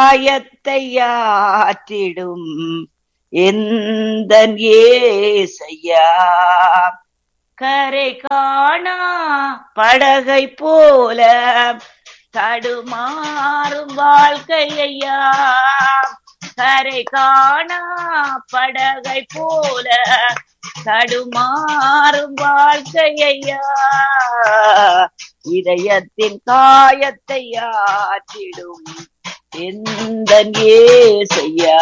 காயத்தை ஆற்றிடும் எந்த ஏசையா கரை காணா படகை போல தடுமாறும் வாழ்க்கையா கரை காணா படகை போல தடுமாறும் வாழ்க்கையா இதயத்தின் காயத்தை ஆற்றிடும் எந்த ஏசையா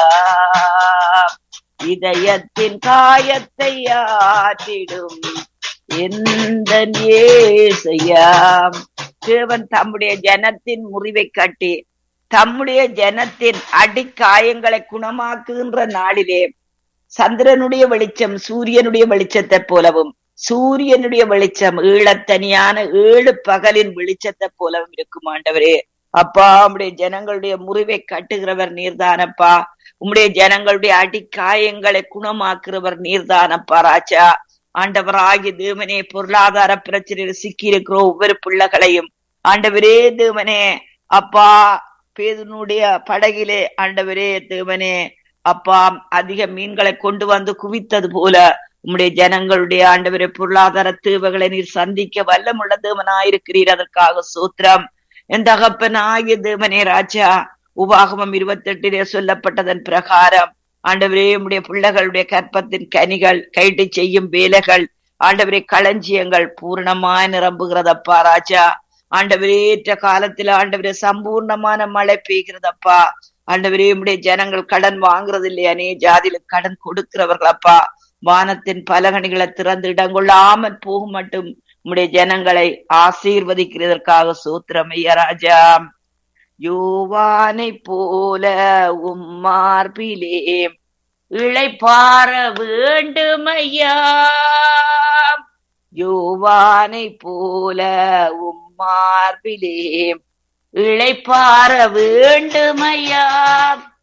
இதயத்தின் காயத்தை ஆற்றிடும் எந்த ஏசையா தேவன் தம்முடைய ஜனத்தின் முறிவை கட்டி தம்முடைய ஜனத்தின் அடிக்காயங்களை குணமாக்குகின்ற நாளிலே சந்திரனுடைய வெளிச்சம் சூரியனுடைய வெளிச்சத்தை போலவும் சூரியனுடைய வெளிச்சம் ஈழத்தனியான ஏழு பகலின் வெளிச்சத்தை போலவும் இருக்கும் ஆண்டவரே அப்பா உம்முடைய ஜனங்களுடைய முறிவை கட்டுகிறவர் நீர்தானப்பா உம்முடைய ஜனங்களுடைய அடிக்காயங்களை குணமாக்குறவர் நீர்தானப்பா ராஜா ஆண்டவராகி தேவனே பொருளாதார பிரச்சனையில் சிக்கி இருக்கிற ஒவ்வொரு பிள்ளைகளையும் ஆண்டவரே தேவனே அப்பா பேதனுடைய படகிலே ஆண்டவரே தேவனே அப்பா அதிக மீன்களை கொண்டு வந்து குவித்தது போல உம்முடைய ஜனங்களுடைய ஆண்டவரே பொருளாதார தேவைகளை நீர் சந்திக்க வல்லமுள்ள தேவனாயிருக்கிறீர் அதற்காக சூத்திரம் என் தகப்பன் ஆகிய தேவனே ராஜா உபாகமம் இருபத்தி எட்டிலே சொல்லப்பட்டதன் பிரகாரம் ஆண்டவரே உம்முடைய பிள்ளைகளுடைய கற்பத்தின் கனிகள் கைட்டு செய்யும் வேலைகள் ஆண்டவரே களஞ்சியங்கள் பூர்ணமாய் நிரம்புகிறதப்பா ராஜா ஆண்டவரே ஏற்ற காலத்துல ஆண்டவரே சம்பூர்ணமான மழை பெய்கிறதப்பா ஆண்டவரே உம்முடைய ஜனங்கள் கடன் வாங்குறது இல்லையா நீ ஜாதியில கடன் கொடுக்கிறவர்களப்பா வானத்தின் பலகணிகளை திறந்து இடங்கொள்ளாமல் போகும் மட்டும் உம்முடைய ஜனங்களை ஆசீர்வதிக்கிறதற்காக சூத்திரம் ஐயா ராஜா யோவானை போல உம்மார்பிலே இளைப்பார வேண்டுமையா யோவானை போல உம்மார்பிலே இளைப்பார வேண்டுமையா